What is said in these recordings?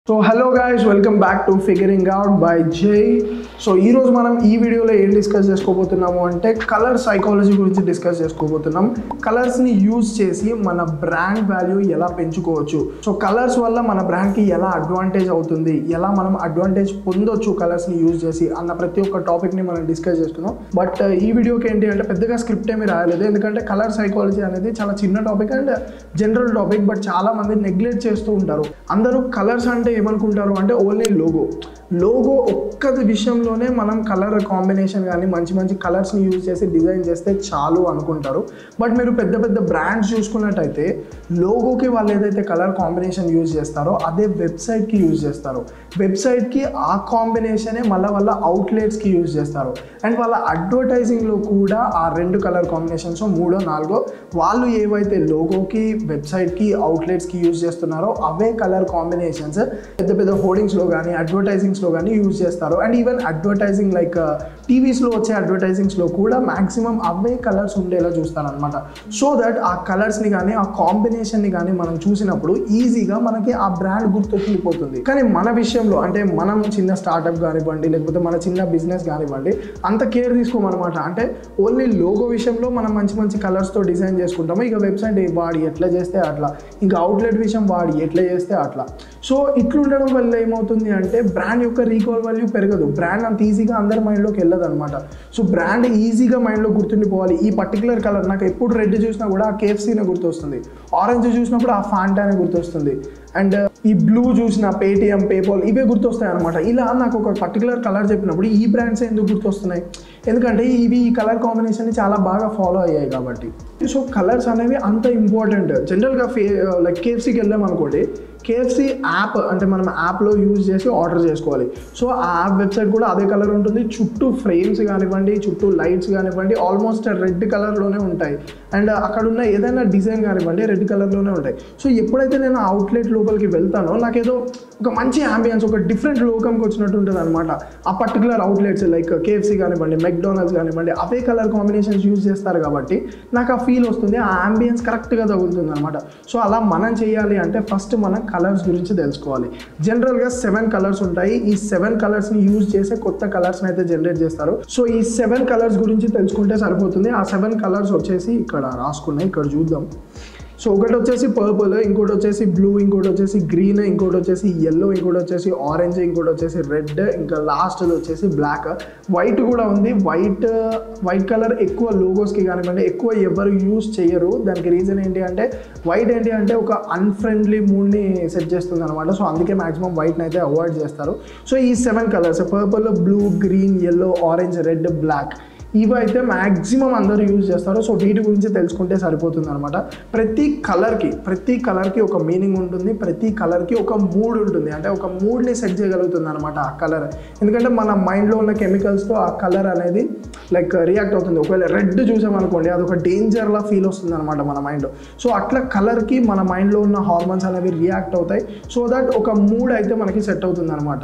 so hello guys welcome back to figuring out by Jai so ఈరోజు మనం ఈ వీడియోలో ఏం డిస్కస్ చేసుకోబోతున్నాము అంటే కలర్ సైకాలజీ గురించి డిస్కస్ చేసుకోబోతున్నాం కలర్స్ని యూజ్ చేసి మన బ్రాండ్ వాల్యూ ఎలా పెంచుకోవచ్చు సో కలర్స్ వల్ల మన బ్రాండ్కి ఎలా అడ్వాంటేజ్ అవుతుంది ఎలా మనం అడ్వాంటేజ్ పొందొచ్చు కలర్స్ని యూజ్ చేసి అన్న ప్రతి ఒక్క టాపిక్ని మనం డిస్కస్ చేసుకుందాం బట్ ఈ వీడియోకి ఏంటి అంటే పెద్దగా స్క్రిప్ట్ ఏమీ రాయలేదు ఎందుకంటే కలర్ సైకాలజీ అనేది చాలా చిన్న topic and general topic but చాలా మంది నెగ్లెక్ట్ చేస్తూ ఉంటారు అందరూ కలర్స్ అంటే ఏమనుకుంటారు అంటే ఓన్లీ లోగో లోగో ఒక్క విషయంలోనే మనం కలర్ కాంబినేషన్ కానీ మంచి మంచి కలర్స్ని యూజ్ చేసి డిజైన్ చేస్తే చాలు అనుకుంటారు బట్ మీరు పెద్ద పెద్ద బ్రాండ్స్ చూసుకున్నట్టయితే లోగోకి వాళ్ళు ఏదైతే కలర్ కాంబినేషన్ యూజ్ చేస్తారో అదే వెబ్సైట్కి యూజ్ చేస్తారు వెబ్సైట్కి ఆ కాంబినేషనే మళ్ళీ వాళ్ళ అవుట్లెట్స్కి యూజ్ చేస్తారు అండ్ వాళ్ళ అడ్వర్టైజింగ్లో కూడా ఆ రెండు కలర్ కాంబినేషన్స్ మూడో నాలుగో వాళ్ళు ఏవైతే లోగోకి వెబ్సైట్కి అవుట్లెట్స్కి యూజ్ చేస్తున్నారో అవే కలర్ కాంబినేషన్స్ పెద్ద పెద్ద హోర్డింగ్స్లో కానీ అడ్వర్టైజింగ్స్లో కానీ యూజ్ చేస్తారు అండ్ ఈవెన్ అడ్వర్టైజింగ్ లైక్ టీవీస్లో వచ్చే అడ్వర్టైజింగ్స్లో కూడా మ్యాక్సిమం అవే కలర్స్ ఉండేలా చూస్తారనమాట సో దట్ ఆ కలర్స్ని కానీ ఆ కాంబినేషన్ని కానీ మనం చూసినప్పుడు ఈజీగా మనకి ఆ బ్రాండ్ గుర్తొచ్చిపోతుంది కానీ మన విషయంలో అంటే మనం చిన్న స్టార్టప్ కానివ్వండి లేకపోతే మన చిన్న బిజినెస్ కానివ్వండి అంత కేర్ తీసుకోమన్నమాట అంటే ఓన్లీ లోగో విషయంలో మనం మంచి మంచి కలర్స్తో డిజైన్ చేసుకుంటాము ఇక వెబ్సైట్ వాడి ఎట్లా చేస్తే అట్లా ఇంకా అవుట్లెట్ విషయం వాడి ఎట్లా చేస్తే అట్లా సో ఇట్లుండడం వల్ల ఏమవుతుంది అంటే బ్రాండ్ యొక్క రీకాల్ వాల్యూ పెరగదు బ్రాండ్ అంత ఈజీగా అందరి మైండ్లోకి వెళ్ళదు అనమాట సో బ్రాండ్ ఈజీగా మైండ్లో గుర్తుండిపోవాలి ఈ పర్టికులర్ కలర్ నాకు ఎప్పుడు రెడ్ చూసినా కూడా ఆ కేఎఫ్సీనే గుర్తొస్తుంది ఆరెంజ్ చూసినప్పుడు ఆ ఫాంటానే గుర్తొస్తుంది అండ్ ఈ బ్లూ చూసిన పేటిఎం పేపాల్ ఇవే గుర్తొస్తాయి అనమాట ఇలా నాకు ఒక పర్టికులర్ కలర్ చెప్పినప్పుడు ఈ బ్రాండ్స్ ఎందుకు గుర్తొస్తున్నాయి ఎందుకంటే ఇవి ఈ కలర్ కాంబినేషన్ని చాలా బాగా ఫాలో అయ్యాయి కాబట్టి సో కలర్స్ అనేవి అంత ఇంపార్టెంట్ జనరల్గా ఫే లైక్ కేఎఫ్సీకి వెళ్ళాం అనుకోండి కేఎఫ్సీ యాప్ అంటే మనం యాప్లో యూజ్ చేసి ఆర్డర్ చేసుకోవాలి సో ఆ యాప్ వెబ్సైట్ కూడా అదే కలర్ ఉంటుంది చుట్టూ ఫ్రేమ్స్ కానివ్వండి చుట్టూ లైట్స్ కానివ్వండి ఆల్మోస్ట్ రెడ్ కలర్లోనే ఉంటాయి అండ్ అక్కడ ఉన్న ఏదైనా డిజైన్ కానివ్వండి రెడ్ కలర్లోనే ఉంటాయి సో ఎప్పుడైతే నేను అవుట్లెట్ లోపలికి వెళ్తానో నాకేదో ఒక మంచి అంబియన్స్ ఒక డిఫరెంట్ లోకంకి వచ్చినట్టు ఉంటుంది అనమాట ఆ పర్టికులర్ అవుట్లెట్స్ లైక్ కేఎఫ్సీ కానివ్వండి మెక్డోనల్డ్స్ కానివ్వండి అవే కలర్ కాంబినేషన్స్ యూజ్ చేస్తారు కాబట్టి నాకు ఆ ఫీల్ వస్తుంది ఆ అంబియన్స్ కరెక్ట్గా తగులుతుంది అనమాట సో అలా మనం చేయాలి అంటే ఫస్ట్ మనం కలర్స్ గురించి తెలుసుకోవాలి జనరల్గా సెవెన్ కలర్స్ ఉంటాయి ఈ సెవెన్ కలర్స్ని యూజ్ చేసే కొత్త కలర్స్ని అయితే జనరేట్ చేస్తారు సో ఈ సెవెన్ కలర్స్ గురించి తెలుసుకుంటే సరిపోతుంది ఆ సెవెన్ కలర్స్ వచ్చేసి ఇక్కడ రాసుకున్నాయి ఇక్కడ చూద్దాం సో ఒకటి వచ్చేసి పర్పుల్ ఇంకోటి వచ్చేసి బ్లూ ఇంకోటి వచ్చేసి గ్రీన్ ఇంకోటి వచ్చేసి ఎల్లో ఇంకోటి వచ్చేసి ఆరెంజ్ ఇంకోటి వచ్చేసి రెడ్ ఇంకా లాస్ట్ వచ్చేసి బ్లాక్ వైట్ కూడా ఉంది వైట్ వైట్ కలర్ ఎక్కువ లోగోస్కి కానివ్వండి ఎక్కువ ఎవరు యూస్ చేయరు దానికి రీజన్ ఏంటి అంటే వైట్ ఏంటి అంటే ఒక అన్ఫ్రెండ్లీ మూడ్ని సెట్ చేస్తుంది అనమాట సో అందుకే మాక్సిమం వైట్ని అయితే అవాయిడ్ చేస్తారు సో ఈ seven colours purple blue green yellow orange red black ఇవైతే మ్యాక్సిమం అందరూ యూజ్ చేస్తారు సో వీటి గురించి తెలుసుకుంటే సరిపోతుంది అనమాట ప్రతి కలర్కి ప్రతి కలర్కి ఒక మీనింగ్ ఉంటుంది ప్రతి కలర్కి ఒక మూడ్ ఉంటుంది అంటే ఒక మూడ్ని సెట్ చేయగలుగుతుంది అనమాట ఆ కలర్ ఎందుకంటే మన మైండ్లో ఉన్న కెమికల్స్తో ఆ కలర్ అనేది లైక్ రియాక్ట్ అవుతుంది ఒకవేళ రెడ్ చూసామనుకోండి అది ఒక డేంజర్లా ఫీల్ వస్తుంది అనమాట మన మైండ్లో సో అట్లా కలర్కి మన మైండ్లో ఉన్న హార్మోన్స్ అనేవి రియాక్ట్ అవుతాయి సో దట్ ఒక మూడ్ అయితే మనకి సెట్ అవుతుంది అనమాట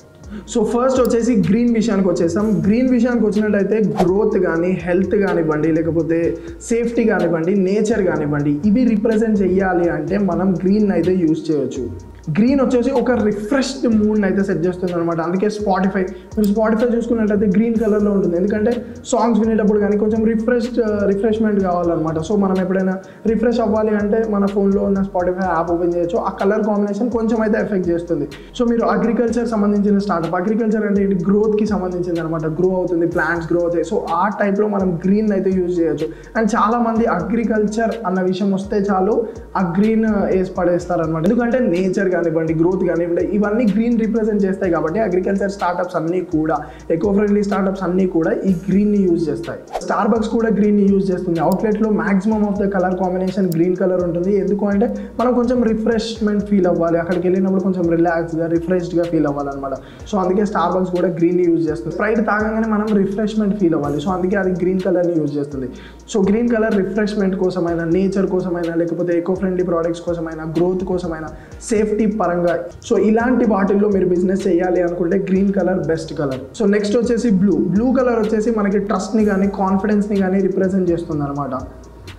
సో ఫస్ట్ వచ్చేసి గ్రీన్ విషయానికి వచ్చేసాం గ్రీన్ విషయానికి వచ్చినట్టయితే గ్రోత్ కానీ హెల్త్ కానివ్వండి లేకపోతే సేఫ్టీ కానివ్వండి నేచర్ కానివ్వండి ఇవి రిప్రజెంట్ చేయాలి అంటే మనం గ్రీన్ అయితే యూజ్ చేయొచ్చు గ్రీన్ వచ్చేసి ఒక రిఫ్రెష్డ్ మూడ్ని అయితే సెట్ చేస్తుంది అనమాట అందుకే స్పాటిఫై మీరు స్పాటిఫై చూసుకున్నట్టయితే గ్రీన్ కలర్లో ఉంటుంది ఎందుకంటే సాంగ్స్ వినేటప్పుడు కానీ కొంచెం రిఫ్రెష్డ్ రిఫ్రెష్మెంట్ కావాలన్నమాట సో మనం ఎప్పుడైనా రిఫ్రెష్ అవ్వాలి అంటే మన ఫోన్లో ఉన్న స్పాటిఫై యాప్ ఓపెన్ చేయొచ్చు ఆ కలర్ కాంబినేషన్ కొంచెం అయితే ఎఫెక్ట్ చేస్తుంది సో మీరు అగ్రికల్చర్ సంబంధించిన స్టార్ట్అప్ అగ్రికల్చర్ అంటే ఏంటి గ్రోత్కి సంబంధించింది అనమాట గ్రో అవుతుంది ప్లాంట్స్ గ్రో అవుతాయి సో ఆ టైప్లో మనం గ్రీన్ అయితే యూజ్ చేయొచ్చు అండ్ చాలామంది అగ్రికల్చర్ అన్న విషయం వస్తే చాలు ఆ గ్రీన్ వేసి పడేస్తారు అనమాట ఎందుకంటే నేచర్ కానివ్వండి గ్రోత్ కానివ్వండి ఇవన్నీ గ్రీన్ రిప్రజెంట్ చేస్తాయి కాబట్టి అగ్రికల్చర్ స్టార్టప్స్ అన్నీ కూడా ఎకో ఫ్రెండ్లీ స్టార్టప్స్ అన్నీ కూడా ఈ గ్రీన్ని యూజ్ చేస్తాయి స్టార్ బక్స్ కూడా గ్రీన్ని యూజ్ చేస్తుంది అవుట్లెట్లో maximum of the colour combination green colour ఉంటుంది ఎందుకు అంటే మనం కొంచెం రిఫ్రెష్మెంట్ ఫీల్ అవ్వాలి అక్కడికి వెళ్ళినప్పుడు కొంచెం రిలాక్స్గా రిఫ్రెష్డ్గా ఫీల్ అవ్వాలన్నమాట సో అందుకే స్టార్ బక్స్ కూడా గ్రీన్ యూజ్ చేస్తుంది స్ప్రైట్ తాగంగానే మనం రిఫ్రెష్మెంట్ ఫీల్ అవ్వాలి సో అందుకే అది గ్రీన్ కలర్ని యూజ్ చేస్తుంది సో గ్రీన్ కలర్ రిఫ్రెష్మెంట్ కోసమైనా నేచర్ కోసమైనా లేకపోతే ఎకో ఫ్రెండ్లీ ప్రోడక్ట్స్ కోసమైనా గ్రోత్ కోసమైనా సేఫ్టీ పరంగా సో ఇలాంటి వాటిల్లో మీరు బిజినెస్ చేయాలి అనుకుంటే green colour best colour so next వచ్చేసి బ్లూ బ్లూ కలర్ వచ్చేసి మనకి ట్రస్ట్ని కానీ కాన్ఫిడెన్స్ని కానీ రిప్రజెంట్ చేస్తుంది అనమాట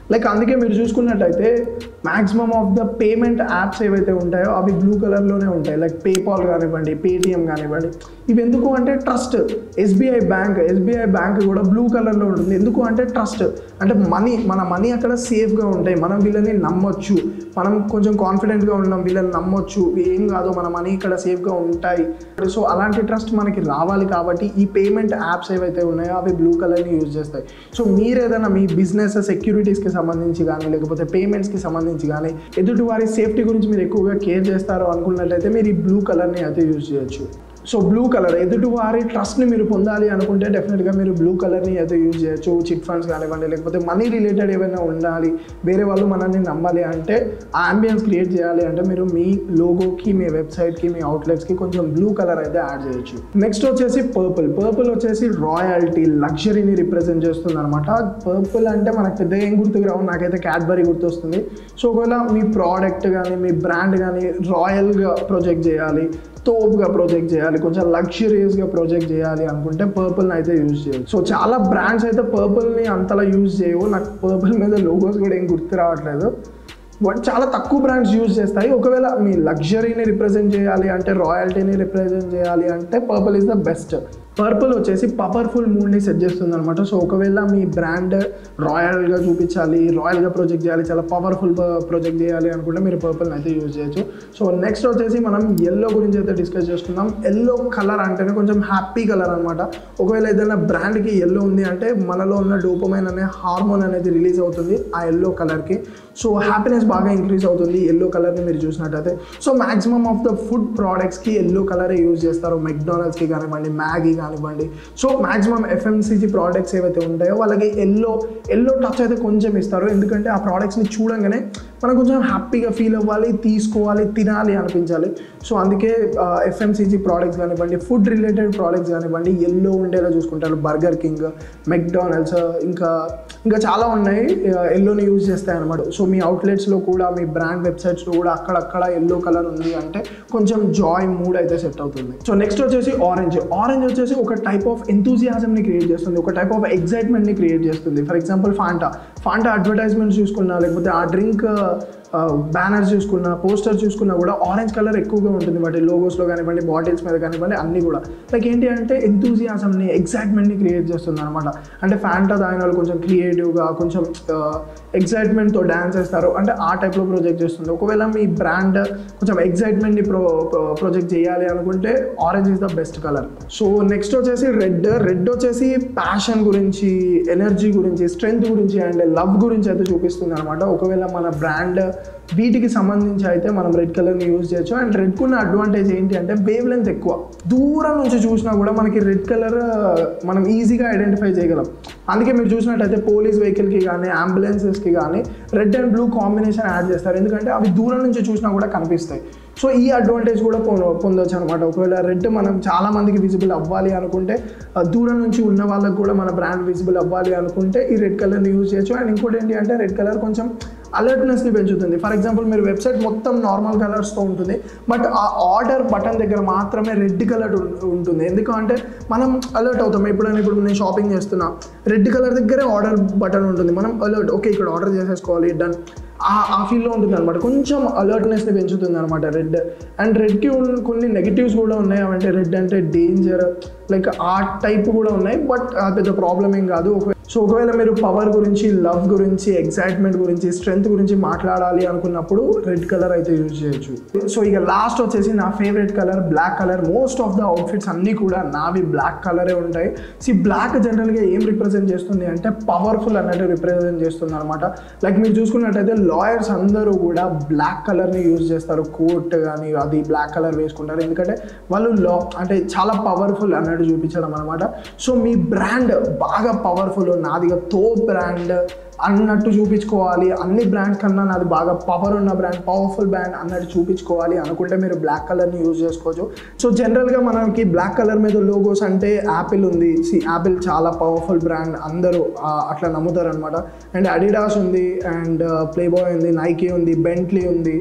లైక్ అందుకే మీరు చూసుకున్నట్టయితే maximum of the payment apps ఏవైతే ఉంటాయో అవి బ్లూ కలర్లోనే ఉంటాయి లైక్ పేపాల్ కానివ్వండి పేటిఎం కానివ్వండి ఇవి ఎందుకు అంటే trust SBI bank SBI bank కూడా బ్లూ కలర్లో ఉంటుంది ఎందుకు అంటే ట్రస్ట్ అంటే మనీ మన మనీ అక్కడ సేఫ్గా ఉంటాయి మనం వీళ్ళని నమ్మొచ్చు మనం కొంచెం కాన్ఫిడెంట్గా ఉన్నాం వీళ్ళని నమ్మొచ్చు ఏం కాదు మన మనీ ఇక్కడ సేఫ్గా ఉంటాయి సో అలాంటి ట్రస్ట్ మనకి రావాలి కాబట్టి ఈ పేమెంట్ యాప్స్ ఏవైతే ఉన్నాయో అవి బ్లూ కలర్ని యూజ్ చేస్తాయి సో మీరు ఏదైనా మీ బిజినెస్ సెక్యూరిటీస్కి సంబంధించి కానీ లేకపోతే పేమెంట్స్కి సంబంధించి కానీ ఎదుటి వారి సేఫ్టీ గురించి మీరు ఎక్కువగా కేర్ చేస్తారో అనుకున్నట్లయితే మీరు ఈ బ్లూ కలర్ని అయితే యూజ్ చేయొచ్చు సో బ్లూ కలర్ ఎదుటి వారి ట్రస్ట్ని మీరు పొందాలి అనుకుంటే డెఫినెట్గా మీరు బ్లూ కలర్ని అయితే యూజ్ చేయొచ్చు చిట్ ఫండ్స్ కానివ్వండి లేకపోతే మనీ రిలేటెడ్ ఏమైనా ఉండాలి వేరే వాళ్ళు మనల్ని నమ్మాలి అంటే ఆ అంబియన్స్ క్రియేట్ చేయాలి అంటే మీరు మీ లోగోకి మీ వెబ్సైట్కి మీ అవుట్లెట్స్కి కొంచెం బ్లూ కలర్ అయితే యాడ్ చేయొచ్చు నెక్స్ట్ వచ్చేసి పర్పుల్ పర్పుల్ వచ్చేసి రాయల్టీ లగ్జరీని రిప్రజెంట్ చేస్తుంది అనమాట పర్పుల్ అంటే మనకు పెద్ద ఏం గుర్తుకు రావు నాకైతే క్యాడ్బరీ గుర్తొస్తుంది సో ఒకవేళ మీ ప్రోడక్ట్ కానీ మీ బ్రాండ్ కానీ రాయల్గా ప్రొజెక్ట్ చేయాలి తోపుగా ప్రొజెక్ట్ చేయాలి కొంచెం లగ్జరియస్గా ప్రొజెక్ట్ చేయాలి అనుకుంటే పర్పుల్ని అయితే యూజ్ చేయాలి సో చాలా బ్రాండ్స్ అయితే పర్పుల్ని అంతలా యూజ్ చేయవు నాకు పర్పుల్ మీద లోగోస్ కూడా ఏం గుర్తు రావట్లేదు బట్ చాలా తక్కువ బ్రాండ్స్ యూజ్ చేస్తాయి ఒకవేళ మీ లగ్జరీని రిప్రజెంట్ చేయాలి అంటే రాయల్టీని రిప్రజెంట్ చేయాలి అంటే purple is the best purple వచ్చేసి పవర్ఫుల్ మూడ్ని సెట్ చేస్తుంది అనమాట సో ఒకవేళ మీ బ్రాండ్ రాయల్గా చూపించాలి రాయల్గా ప్రొజెక్ట్ చేయాలి చాలా పవర్ఫుల్ ప్రొజెక్ట్ చేయాలి అనుకుంటే మీరు పర్పుల్ని అయితే యూజ్ చేయొచ్చు సో నెక్స్ట్ వచ్చేసి మనం ఎల్లో గురించి అయితే డిస్కస్ చేసుకుందాం ఎల్లో కలర్ అంటేనే కొంచెం హ్యాపీ కలర్ అనమాట ఒకవేళ ఏదైనా బ్రాండ్కి ఎల్లో ఉంది అంటే మనలో ఉన్న డోపమైన్ అనే హార్మోన్ అనేది రిలీజ్ అవుతుంది ఆ ఎల్లో కలర్కి సో హ్యాపీనెస్ బాగా ఇంక్రీజ్ అవుతుంది ఎల్లో కలర్ని మీరు చూసినట్టయితే so maximum of the food ప్రోడక్ట్స్కి ఎల్లో కలరే యూజ్ చేస్తారు మెక్డానల్డ్స్కి కానివ్వండి మ్యాగీ కానివ్వండి సో మాక్సిమం ఎఫ్ఎంసీజీ ప్రోడక్ట్స్ ఏవైతే ఉంటాయో వాళ్ళకి ఎల్లో ఎల్లో టచ్ అయితే కొంచెం ఇస్తారు ఎందుకంటే ఆ ప్రోడక్ట్స్ని చూడంగానే మనం కొంచెం హ్యాపీగా ఫీల్ అవ్వాలి తీసుకోవాలి తినాలి అనిపించాలి సో అందుకే ఎఫ్ఎంసీజీ ప్రోడక్ట్స్ కానివ్వండి ఫుడ్ రిలేటెడ్ ప్రోడక్ట్స్ కానివ్వండి ఎల్లో ఉండేలా చూసుకుంటారు బర్గర్ కింగ్ మెక్డానల్డ్స్ ఇంకా ఇంకా చాలా ఉన్నాయి ఎల్లోని యూజ్ చేస్తాయి అనమాట సో మీ అవుట్లెట్స్లో కూడా మీ బ్రాండ్ వెబ్సైట్స్లో కూడా అక్కడక్కడ ఎల్లో కలర్ ఉంది అంటే కొంచెం జాయ్ మూడ్ అయితే సెట్ అవుతుంది సో నెక్స్ట్ వచ్చేసి ఆరెంజ్ ఆరెంజ్ వచ్చేసి ఒక టైప్ ఆఫ్ ఎంతూజియాజంని క్రియేట్ చేస్తుంది ఒక టైప్ ఆఫ్ ఎగ్జైట్మెంట్ని క్రియేట్ చేస్తుంది for example Fanta Fanta advertisements చూసుకున్నా లేకపోతే ఆ డ్రింక్ బ్యానర్స్ చూసుకున్నా పోస్టర్ చూసుకున్నా కూడా ఆరెంజ్ కలర్ ఎక్కువగా ఉంటుంది వాటి లోగోస్లో కానివ్వండి బాటిల్స్ మీద కానివ్వండి అన్నీ కూడా లైక్ ఏంటి అంటే ఎంతూజియాజంని ఎగ్జైట్మెంట్ని క్రియేట్ చేస్తుంది అనమాట అంటే ఫ్యాంటా తాగిన వాళ్ళు కొంచెం క్రియేటివ్గా కొంచెం ఎగ్జైట్మెంట్తో డ్యాన్స్ చేస్తారు అంటే ఆ టైప్లో ప్రొజెక్ట్ చేస్తుంది ఒకవేళ మీ బ్రాండ్ కొంచెం ఎగ్జైట్మెంట్ని ప్రో ప్రొజెక్ట్ చేయాలి అనుకుంటే orange is the best colour so next వచ్చేసి రెడ్ రెడ్ వచ్చేసి ప్యాషన్ గురించి ఎనర్జీ గురించి స్ట్రెంగ్త్ గురించి అండ్ లవ్ గురించి అయితే చూపిస్తుంది అనమాట ఒకవేళ మన బ్రాండ్ వీటికి సంబంధించి అయితే మనం రెడ్ కలర్ని యూజ్ చేయొచ్చు అండ్ రెడ్కి ఉన్న అడ్వాంటేజ్ ఏంటి అంటే వేవ్ లెంత్ ఎక్కువ దూరం నుంచి చూసినా కూడా మనకి రెడ్ కలర్ మనం ఈజీగా ఐడెంటిఫై చేయగలం అందుకే మీరు చూసినట్టయితే పోలీస్ వెహికల్కి కానీ అంబులెన్సెస్కి కానీ red and blue combination add చేస్తారు ఎందుకంటే అవి దూరం నుంచి చూసినా కూడా కనిపిస్తాయి సో ఈ అడ్వాంటేజ్ కూడా పొ- పొందొచ్చు అనమాట ఒకవేళ రెడ్ మనం చాలా మందికి విజిబుల్ అవ్వాలి అనుకుంటే ఆ, దూరం నుంచి ఉన్న వాళ్ళకి కూడా మన బ్రాండ్ విజిబుల్ అవ్వాలి అనుకుంటే ఈ రెడ్ కలర్ని యూజ్ చేయొచ్చు అండ్ ఇంకోటి ఏంటి అంటే రెడ్ కలర్ కొంచెం అలర్ట్నెస్ని పెంచుతుంది ఫర్ ఎగ్జాంపుల్ మీరు వెబ్సైట్ మొత్తం నార్మల్ కలర్స్తో ఉంటుంది బట్ ఆ ఆర్డర్ బటన్ దగ్గర మాత్రమే రెడ్ కలర్ ఉంటుంది ఎందుకంటే మనం అలర్ట్ అవుతాం ఎప్పుడైనా ఇప్పుడు నేను షాపింగ్ చేస్తున్నా రెడ్ కలర్ దగ్గరే ఆర్డర్ బటన్ ఉంటుంది మనం అలర్ట్ ఓకే ఇక్కడ ఆర్డర్ చేసేసుకోవాలి డన్ ఆ ఆ ఫీల్లో ఉంటుంది అనమాట కొంచెం అలర్ట్నెస్ని పెంచుతుంది అనమాట రెడ్ అండ్ రెడ్కి కొన్ని నెగిటివ్స్ కూడా ఉన్నాయి అవంటే రెడ్ అంటే డేంజర్ లైక్ ఆ టైప్ కూడా ఉన్నాయి బట్ పెద్ద ప్రాబ్లం ఏం కాదు ఒక సో ఒకవేళ మీరు పవర్ గురించి లవ్ గురించి ఎక్సైట్మెంట్ గురించి స్ట్రెంగ్త్ గురించి మాట్లాడాలి అనుకున్నప్పుడు రెడ్ కలర్ అయితే యూజ్ చేయొచ్చు సో ఇక లాస్ట్ వచ్చేసి నా favourite colour black colour most of the outfits అన్నీ కూడా నావి బ్లాక్ కలరే ఉంటాయి సి బ్లాక్ జనరల్గా ఏం రిప్రజెంట్ చేస్తుంది అంటే పవర్ఫుల్ అన్నట్టు రిప్రజెంట్ చేస్తుంది అనమాట లైక్ మీరు చూసుకున్నట్టయితే లాయర్స్ అందరూ కూడా బ్లాక్ కలర్ని యూజ్ చేస్తారు కోట్ కానీ అది బ్లాక్ కలర్ వేసుకుంటారు ఎందుకంటే వాళ్ళు లా అంటే చాలా పవర్ఫుల్ అన్నట్టు చూపించడం అనమాట సో మీ బ్రాండ్ బాగా పవర్ఫుల్ నాదిగా తో బ్రాండ్ అన్నట్టు చూపించుకోవాలి అన్ని బ్రాండ్ కన్నా నాది బాగా పవర్ ఉన్న బ్రాండ్ పవర్ఫుల్ బ్రాండ్ అన్నట్టు చూపించుకోవాలి అనుకుంటే మీరు బ్లాక్ కలర్ని యూజ్ చేసుకోవచ్చు సో జనరల్గా మనకి బ్లాక్ కలర్ మీద లోగోస్ అంటే యాపిల్ ఉంది సి యాపిల్ చాలా పవర్ఫుల్ బ్రాండ్ అందరూ ఆ, అట్లా నమ్ముతారు అనమాట అండ్ అడిడాస్ ఉంది అండ్ ప్లే బాయ్ ఉంది నైకీ ఉంది బెంట్లీ ఉంది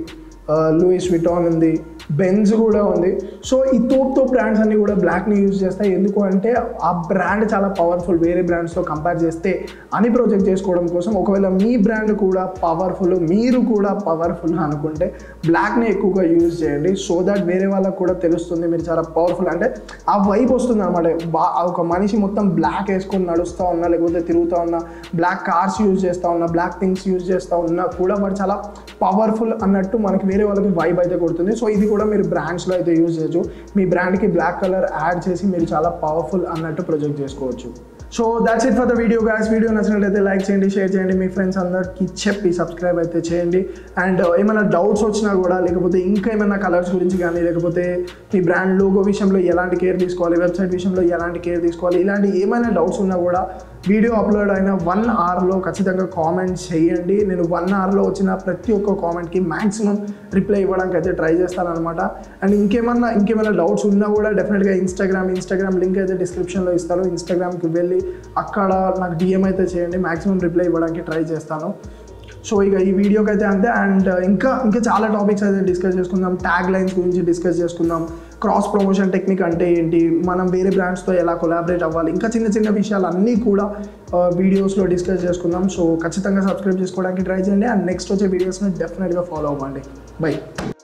లూయిస్ విటాన్ ఉంది బెంజ్ కూడా ఉంది సో ఈ తోప్ తోప్ బ్రాండ్స్ అన్ని కూడా బ్లాక్ని యూజ్ చేస్తాయి ఎందుకు అంటే ఆ బ్రాండ్ చాలా పవర్ఫుల్ వేరే బ్రాండ్స్తో కంపేర్ చేస్తే అని ప్రొజెక్ట్ చేసుకోవడం కోసం ఒకవేళ మీ బ్రాండ్ కూడా పవర్ఫుల్ మీరు కూడా పవర్ఫుల్ అనుకుంటే బ్లాక్ని ఎక్కువగా యూజ్ చేయండి సో దట్ వేరే వాళ్ళకు కూడా తెలుస్తుంది మీరు చాలా పవర్ఫుల్ అంటే ఆ వైబ్ వస్తుంది అనమాట బా ఒక మనిషి మొత్తం బ్లాక్ వేసుకొని నడుస్తూ ఉన్నా లేకపోతే తిరుగుతూ ఉన్నా బ్లాక్ కార్స్ యూజ్ చేస్తూ ఉన్నా బ్లాక్ థింగ్స్ యూజ్ చేస్తూ ఉన్నా కూడా వాడు చాలా పవర్ఫుల్ అన్నట్టు మనకి వేరే వాళ్ళకి వైబ్ అయితే కొడుతుంది సో ఇది కూడా మీరు బ్రాండ్స్లో అయితే యూజ్ చేయొచ్చు మీ బ్రాండ్కి బ్లాక్ కలర్ యాడ్ చేసి మీరు చాలా పవర్ఫుల్ అన్నట్టు ప్రొజెక్ట్ చేసుకోవచ్చు so that's it for the video guys video నచ్చినట్లయితే లైక్ చేయండి షేర్ చేయండి మీ ఫ్రెండ్స్ అందరికి చెప్పి సబ్స్క్రైబ్ అయితే చేయండి అండ్ ఏమైనా డౌట్స్ వచ్చినా కూడా లేకపోతే ఇంకా ఏమైనా కలర్స్ గురించి కానీ లేకపోతే మీ బ్రాండ్ లోగో విషయంలో ఎలాంటి కేర్ తీసుకోవాలి వెబ్సైట్ విషయంలో ఎలాంటి కేర్ తీసుకోవాలి ఇలాంటి ఏమైనా డౌట్స్ ఉన్నా కూడా వీడియో అప్లోడ్ అయిన వన్ అవర్లో ఖచ్చితంగా కామెంట్ చేయండి నేను వన్ అవర్లో వచ్చిన ప్రతి ఒక్క కామెంట్కి మ్యాక్సిమం రిప్లై ఇవ్వడానికి అయితే ట్రై చేస్తాను అనమాట అండ్ ఇంకేమన్నా ఇంకేమైనా డౌట్స్ ఉన్నా కూడా డెఫినెట్గా ఇన్స్టాగ్రామ్ ఇన్స్టాగ్రామ్ లింక్ అయితే డిస్క్రిప్షన్లో ఇస్తాను ఇన్స్టాగ్రామ్కి వెళ్ళి అక్కడ నాకు డిఎం అయితే చేయండి మ్యాక్సిమం రిప్లై ఇవ్వడానికి ట్రై చేస్తాను సో ఇక ఈ వీడియోకి అయితే అంతే అండ్ ఇంకా ఇంకా చాలా టాపిక్స్ అయితే డిస్కస్ చేసుకుందాం ట్యాగ్ లైన్స్ గురించి డిస్కస్ చేసుకుందాం క్రాస్ ప్రమోషన్ టెక్నిక్ అంటే ఏంటి మనం వేరే బ్రాండ్స్తో ఎలా కొలాబరేట్ అవ్వాలి ఇంకా చిన్న చిన్న విషయాలు అన్నీ కూడా వీడియోస్లో డిస్కస్ చేసుకుందాం సో ఖచ్చితంగా సబ్స్క్రైబ్ చేసుకోవడానికి ట్రై చేయండి అండ్ నెక్స్ట్ వచ్చే వీడియోస్ని డెఫినెట్గా ఫాలో అవ్వండి బై